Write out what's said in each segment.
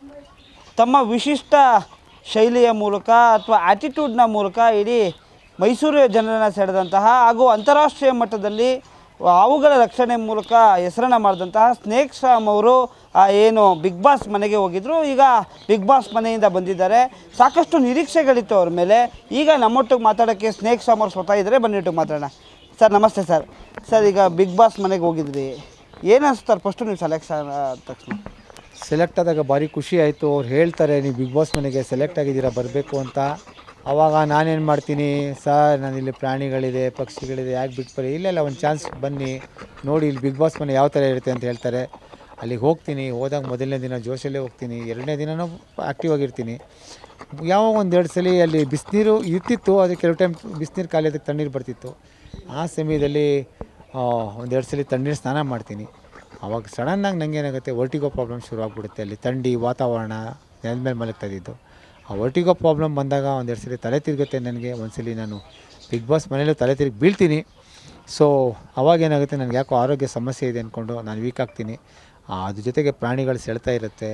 ತಮ್ಮ ವಿಶಿಷ್ಟ ಶೈಲಿಯ ಮೂಲಕ ಅಥವಾ ಆ್ಯಟಿಟ್ಯೂಡ್ನ ಮೂಲಕ ಇಡೀ ಮೈಸೂರು ಜನರನ್ನು ಸೆಳೆದಂತಹ ಹಾಗೂ ಅಂತಾರಾಷ್ಟ್ರೀಯ ಮಟ್ಟದಲ್ಲಿ ಅವುಗಳ ರಕ್ಷಣೆ ಮೂಲಕ ಹೆಸರನ್ನು ಮಾಡಿದಂತಹ ಸ್ನೇಕ್ ಶಾಮ್ ಅವರು ಆ, ಏನು ಬಿಗ್ ಬಾಸ್ ಮನೆಗೆ ಹೋಗಿದ್ರು ಈಗ ಬಿಗ್ ಬಾಸ್ ಮನೆಯಿಂದ ಬಂದಿದ್ದಾರೆ ಸಾಕಷ್ಟು ನಿರೀಕ್ಷೆಗಳಿತ್ತು ಅವ್ರ ಮೇಲೆ ಈಗ ನಮ್ಮೊಟ್ಟಿಗೆ ಮಾತಾಡೋಕ್ಕೆ ಸ್ನೇಕ್ ಶಾಮ್ ಅವ್ರು ಸ್ವತಃ ಇದ್ದರೆ ಬಂದಿಟ್ಟು ಮಾತಾಡೋಣ ಸರ್ ನಮಸ್ತೆ ಸರ್ ಸರ್ ಈಗ ಬಿಗ್ ಬಾಸ್ ಮನೆಗೆ ಹೋಗಿದ್ರಿ ಏನು ಅನಿಸ್ತಾರೆ ಫಸ್ಟು ನೀವು ಸೆಲೆಕ್ಷನ್ ಆದ ತಕ್ಷಣ ಸೆಲೆಕ್ಟ್ ಆದಾಗ ಭಾರಿ ಖುಷಿ ಆಯಿತು ಅವ್ರು ಹೇಳ್ತಾರೆ ನೀವು ಬಿಗ್ ಬಾಸ್ ಮನೆಗೆ ಸೆಲೆಕ್ಟ್ ಆಗಿದ್ದೀರಾ ಬರಬೇಕು ಅಂತ ಆವಾಗ ನಾನೇನು ಮಾಡ್ತೀನಿ ಸರ್ ನಾನು ಇಲ್ಲಿ ಪ್ರಾಣಿಗಳಿದೆ ಪಕ್ಷಿಗಳಿದೆ ಯಾಕೆ ಬಿಟ್ಟು ಬರೀ ಇಲ್ಲೆಲ್ಲ ಒಂದು ಚಾನ್ಸ್ ಬನ್ನಿ ನೋಡಿ ಇಲ್ಲಿ ಬಿಗ್ ಬಾಸ್ ಮನೆ ಯಾವ ಥರ ಇರುತ್ತೆ ಅಂತ ಹೇಳ್ತಾರೆ ಅಲ್ಲಿಗೆ ಹೋಗ್ತೀನಿ ಹೋದಾಗ ಮೊದಲನೇ ದಿನ ಜೋಶಲ್ಲೇ ಹೋಗ್ತೀನಿ ಎರಡನೇ ದಿನನೂ ಆ್ಯಕ್ಟಿವ್ ಆಗಿರ್ತೀನಿ ಯಾವಾಗ ಒಂದೆರಡು ಸಲ ಅಲ್ಲಿ ಬಿಸಿನೀರು ಇರ್ತಿತ್ತು ಅದು ಕೆಲವು ಟೈಮ್ ಬಿಸಿನೀರು ಖಾಲಿ ಅದಕ್ಕೆ ತಣ್ಣೀರು ಬರ್ತಿತ್ತು ಆ ಸಮಯದಲ್ಲಿ ಒಂದೆರಡು ಸಲ ತಣ್ಣೀರು ಸ್ನಾನ ಮಾಡ್ತೀನಿ ಅವಾಗ ಸಡನ್ನಾಗಿ ನಂಗೆ ಏನಾಗುತ್ತೆ ವರ್ಟಿಗೋ ಪ್ರಾಬ್ಲಮ್ ಶುರು ಆಗ್ಬಿಡುತ್ತೆ ಅಲ್ಲಿ ಥಂಡಿ ವಾತಾವರಣ ನೆಲದ ಮೇಲೆ ಮಲಗ್ತಾ ಇದ್ದಿದ್ದು ಆ ವರ್ಟಿಗೋ ಪ್ರಾಬ್ಲಮ್ ಬಂದಾಗ ಒಂದೆರಡು ಸಲ ತಲೆ ತಿರುಗುತ್ತೆ ನನಗೆ ಒಂದ್ಸಲಿ ನಾನು ಬಿಗ್ ಬಾಸ್ ಮನೇಲೂ ತಲೆ ತಿರುಗಿ ಬೀಳ್ತೀನಿ ಸೊ ಅವಾಗ ಏನಾಗುತ್ತೆ ನನಗೆ ಯಾಕೋ ಆರೋಗ್ಯ ಸಮಸ್ಯೆ ಇದೆ ಅಂದ್ಕೊಂಡು ನಾನು ವೀಕ್ ಆಗ್ತೀನಿ ಆ, ಅದ್ರ ಜೊತೆಗೆ ಪ್ರಾಣಿಗಳು ಸೆಳ್ತಾ ಇರುತ್ತೆ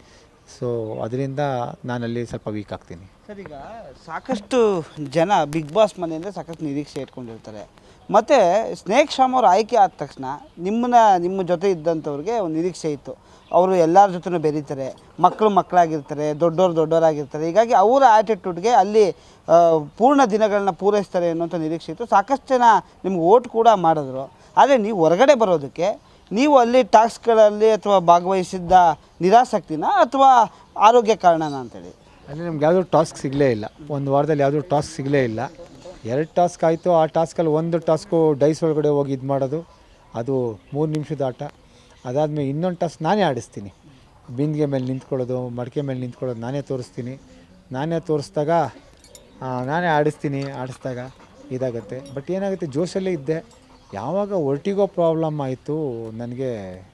ಸೊ ಅದರಿಂದ ನಾನಲ್ಲಿ ಸ್ವಲ್ಪ ವೀಕ್ ಆಗ್ತೀನಿ ಸರ್ ಈಗ ಸಾಕಷ್ಟು ಜನ ಬಿಗ್ ಬಾಸ್ ಮನೆಯಿಂದ ಸಾಕಷ್ಟು ನಿರೀಕ್ಷೆ ಇಟ್ಕೊಂಡಿರ್ತಾರೆ ಮತ್ತು ಸ್ನೇಕ್ ಶಾಮ್ ಅವ್ರು ಆಯ್ಕೆ ಆದ ತಕ್ಷಣ ನಿಮ್ಮನ್ನ ನಿಮ್ಮ ಜೊತೆ ಇದ್ದಂಥವ್ರಿಗೆ ಒಂದು ನಿರೀಕ್ಷೆ ಇತ್ತು ಅವರು ಎಲ್ಲರ ಜೊತೆನೂ ಬೆರೀತಾರೆ ಮಕ್ಕಳು ಮಕ್ಕಳಾಗಿರ್ತಾರೆ ದೊಡ್ಡವ್ರು ದೊಡ್ಡವರಾಗಿರ್ತಾರೆ ಹೀಗಾಗಿ ಅವರ ಆ್ಯಟಿಟ್ಯೂಡ್ಗೆ ಅಲ್ಲಿ ಆ, ಪೂರ್ಣ ದಿನಗಳನ್ನ ಪೂರೈಸ್ತಾರೆ ಅನ್ನೋಂಥ ನಿರೀಕ್ಷೆ ಇತ್ತು ಸಾಕಷ್ಟು ಜನ ನಿಮ್ಗೆ ಓಟ್ ಕೂಡ ಮಾಡಿದ್ರು ಆದರೆ ನೀವು ಹೊರಗಡೆ ಬರೋದಕ್ಕೆ ನೀವು ಅಲ್ಲಿ ಟಾಸ್ಕ್ಗಳಲ್ಲಿ ಅಥವಾ ಭಾಗವಹಿಸಿದ್ದ ನಿರಾಸಕ್ತಿನ ಅಥವಾ ಆರೋಗ್ಯ ಕಾರಣನ ಅಂತೇಳಿ ಅಲ್ಲಿ ನಮ್ಗೆ ಯಾವುದೂ ಟಾಸ್ಕ್ ಸಿಗಲೇ ಇಲ್ಲ ಒಂದು ವಾರದಲ್ಲಿ ಯಾವುದೂ ಟಾಸ್ಕ್ ಸಿಗಲೇ ಇಲ್ಲ ಎರಡು ಟಾಸ್ಕ್ ಆಯಿತು ಆ ಟಾಸ್ಕಲ್ಲಿ ಒಂದು ಟಾಸ್ಕು ಡೈಸ್ ಒಳಗಡೆ ಹೋಗಿ ಇದು ಮಾಡೋದು ಅದು ಮೂರು ನಿಮಿಷದ ಆಟ ಅದಾದಮೇಲೆ ಇನ್ನೊಂದು ಟಾಸ್ಕ್ ನಾನೇ ಆಡಿಸ್ತೀನಿ ಬಿಂದಿಗೆ ಮೇಲೆ ನಿಂತ್ಕೊಳ್ಳೋದು ಮಡಿಕೆ ಮೇಲೆ ನಿಂತ್ಕೊಳ್ಳೋದು ನಾನೇ ತೋರಿಸ್ತೀನಿ ನಾನೇ ತೋರಿಸ್ದಾಗ ಆ, ನಾನೇ ಆಡಿಸ್ತೀನಿ ಆಡಿಸ್ದಾಗ ಇದಾಗುತ್ತೆ ಬಟ್ ಏನಾಗುತ್ತೆ ಜೋಶಲ್ಲೇ ಇದ್ದೆ ಯಾವಾಗ ಒರ್ಟಿಗೋ ಪ್ರಾಬ್ಲಮ್ ಆಯಿತು ನನಗೆ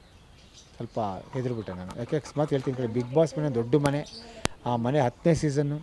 ಸ್ವಲ್ಪ ಹೆದರ್ಬಿಟ್ಟೆ ನಾನು ಯಾಕೆ ಅಕಸ್ಮಾತ್ ಹೇಳ್ತೀನಿ ಕಡೆ ಬಿಗ್ ಬಾಸ್ ಮನೆ ದೊಡ್ಡ ಮನೆ ಆ ಮನೆ ಹತ್ತನೇ ಸೀಸನ್ನು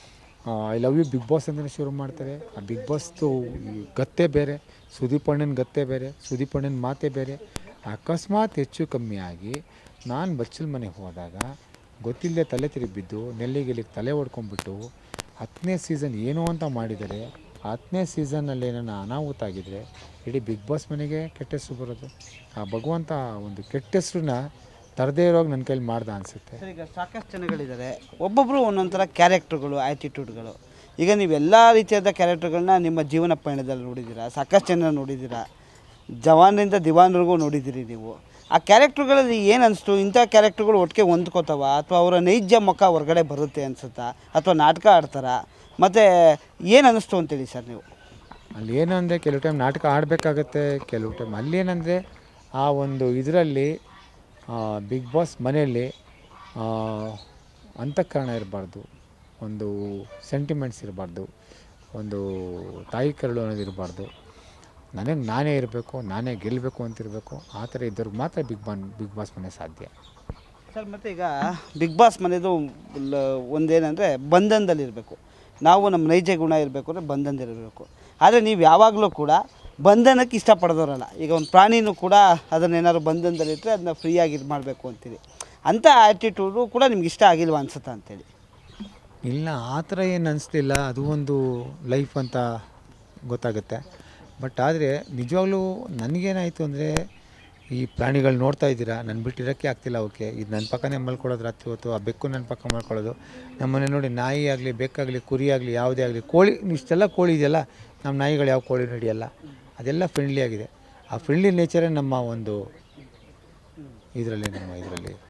I love you Bigg Boss ಅಂತಲೇ ಶುರು ಮಾಡ್ತಾರೆ ಆ ಬಿಗ್ ಬಾಸ್ದು ಈ ಗತ್ತೆ ಬೇರೆ ಸುದೀಪ್ ಅಣ್ಣನ ಗತ್ತೆ ಬೇರೆ ಸುದೀಪ್ ಅಣ್ಣನ ಮಾತೇ ಬೇರೆ ಅಕಸ್ಮಾತ್ ಹೆಚ್ಚು ಕಮ್ಮಿ ಆಗಿ ನಾನು ಬಚ್ಚಲ ಮನೆಗೆ ಹೋದಾಗ ಗೊತ್ತಿಲ್ಲದೆ ತಲೆ ತಿರುಗಿ ಬಿದ್ದು ನೆಲ್ಲಿಗೆಲ್ಲಿಗೆ ತಲೆ ಹೊಡ್ಕೊಂಡ್ಬಿಟ್ಟು ಹತ್ತನೇ ಸೀಸನ್ ಏನು ಅಂತ ಮಾಡಿದರೆ ಆ ಹತ್ತನೇ ಸೀಸನ್ನಲ್ಲಿ ಏನಾನ ಅನಾಹುತ ಆಗಿದ್ರೆ ಇಡೀ ಬಿಗ್ ಬಾಸ್ ಮನೆಗೆ ಕೆಟ್ಟ ಹೆಸರು ಬರೋದು ಆ ಭಗವಂತ ಒಂದು ಕೆಟ್ಟ ಹೆಸ್ರನ್ನ ತರದೇ ಇರೋವಾಗ ನನ್ನ ಕೈಲಿ ಮಾಡ್ದ ಅನಿಸುತ್ತೆ ಸರ್ ಈಗ ಸಾಕಷ್ಟು ಜನಗಳಿದ್ದಾರೆ ಒಬ್ಬೊಬ್ಬರು ಒಂದೊಂದು ಥರ ಕ್ಯಾರೆಕ್ಟರ್ಗಳು ಆ್ಯಟಿಟ್ಯೂಡ್ಗಳು ಈಗ ನೀವು ಎಲ್ಲ ರೀತಿಯಾದ ಕ್ಯಾರೆಕ್ಟರ್ಗಳನ್ನ ನಿಮ್ಮ ಜೀವನ ಪಯಣದಲ್ಲಿ ನೋಡಿದ್ದೀರಾ ಸಾಕಷ್ಟು ಜನ ನೋಡಿದ್ದೀರಾ ಜವಾನ್ರಿಂದ ದಿವಾನ್ರಿಗೂ ನೋಡಿದ್ದೀರಿ ನೀವು ಆ ಕ್ಯಾರೆಕ್ಟರ್ಗಳಲ್ಲಿ ಏನು ಅನಿಸ್ತು ಇಂಥ ಕ್ಯಾರೆಕ್ಟರ್ಗಳು ಒಟ್ಟಿಗೆ ಹೊಂದ್ಕೋತಾವ ಅಥವಾ ಅವರ ನೈಜ ಮುಖ ಹೊರಗಡೆ ಬರುತ್ತೆ ಅನ್ಸುತ್ತಾ ಅಥವಾ ನಾಟಕ ಆಡ್ತಾರ ಮತ್ತು ಏನು ಅನ್ನಿಸ್ತು ಅಂತೇಳಿ ಸರ್ ನೀವು ಅಲ್ಲಿ ಏನು ಅಂದರೆ ಕೆಲವು ಟೈಮ್ ನಾಟಕ ಆಡಬೇಕಾಗತ್ತೆ ಕೆಲವು ಟೈಮ್ ಅಲ್ಲಿ ಏನಂದರೆ ಆ ಒಂದು ಇದರಲ್ಲಿ ಬಿಗ್ ಬಾಸ್ ಮನೆಯಲ್ಲಿ ಆ, ಅಂತಃಕರಣ ಇರಬಾರ್ದು ಒಂದು ಸೆಂಟಿಮೆಂಟ್ಸ್ ಇರಬಾರ್ದು ಒಂದು ತಾಯಿ ಕರಳು ಅನ್ನೋದು ಇರಬಾರ್ದು ನನಗೆ ನಾನೇ ಇರಬೇಕು ನಾನೇ ಗೆಲ್ಲಬೇಕು ಅಂತಿರಬೇಕು ಆ ಥರ ಇದ್ದವ್ರಿಗೆ ಮಾತ್ರ ಬಿಗ್ ಬಾನ್ ಬಿಗ್ ಬಾಸ್ ಮನೆ ಸಾಧ್ಯ ಸರ್ ಮತ್ತು ಈಗ ಬಿಗ್ ಬಾಸ್ ಮನೆದು ಲ- ಒಂದೇನಂದರೆ ಬಂಧನದಲ್ಲಿರಬೇಕು ನಾವು ನಮ್ಮ ನೈಜ ಗುಣ ಇರಬೇಕು ಅಂದರೆ ಬಂಧನದಲ್ಲಿರಬೇಕು ಆದರೆ ನೀವು ಯಾವಾಗಲೂ ಕೂಡ ಬಂಧನಕ್ಕೆ ಇಷ್ಟಪಡೋದವರಲ್ಲ ಈಗ ಒಂದು ಪ್ರಾಣಿನೂ ಕೂಡ ಅದನ್ನೇನಾದ್ರು ಬಂಧನದಲ್ಲಿಟ್ಟರೆ ಅದನ್ನ ಫ್ರೀಯಾಗಿ ಇದು ಮಾಡಬೇಕು ಅಂತೀರಿ ಅಂಥ ಆ್ಯಟಿಟ್ಯೂಡು ಕೂಡ ನಿಮ್ಗೆ ಇಷ್ಟ ಆಗಿಲ್ವಾ ಅನ್ಸುತ್ತಾ ಅಂತೇಳಿ ಇಲ್ಲ ಆ ಥರ ಏನು ಅನಿಸ್ತಿಲ್ಲ ಅದು ಒಂದು ಲೈಫ್ ಅಂತ ಗೊತ್ತಾಗುತ್ತೆ ಬಟ್ ಆದರೆ ನಿಜವಾಗ್ಲೂ ನನಗೇನಾಯಿತು ಅಂದರೆ ಈ ಪ್ರಾಣಿಗಳು ನೋಡ್ತಾ ಇದ್ದೀರಾ ನನ್ನ ಬಿಟ್ಟಿರೋಕ್ಕೆ ಆಗ್ತಿಲ್ಲ ಅವಕ್ಕೆ ಇದು ನನ್ನ ಪಕ್ಕನೇ ಮಲ್ಕೊಳ್ಳೋದು ರಾತ್ರಿ ಹೊತ್ತು ಆ ಬೆಕ್ಕು ನನ್ನ ಪಕ್ಕ ಮಲ್ಕೊಳ್ಳೋದು ನಮ್ಮನೆ ನೋಡಿ ನಾಯಿ ಆಗಲಿ ಬೆಕ್ಕಾಗಲಿ ಕುರಿ ಆಗಲಿ ಯಾವುದೇ ಆಗಲಿ ಕೋಳಿ ಇಷ್ಟೆಲ್ಲ ಕೋಳಿ ಇದೆಯಲ್ಲ ನಮ್ಮ ನಾಯಿಗಳು ಯಾವ ಕೋಳಿ ನಡೆಯಲ್ಲ ಅದೆಲ್ಲ ಫ್ರೆಂಡ್ಲಿ ಆಗಿದೆ ಆ ಫ್ರೆಂಡ್ಲಿ ನೇಚರೇ ನಮ್ಮ ಒಂದು ಇದರಲ್ಲಿ ನಮ್ಮ ಇದರಲ್ಲಿ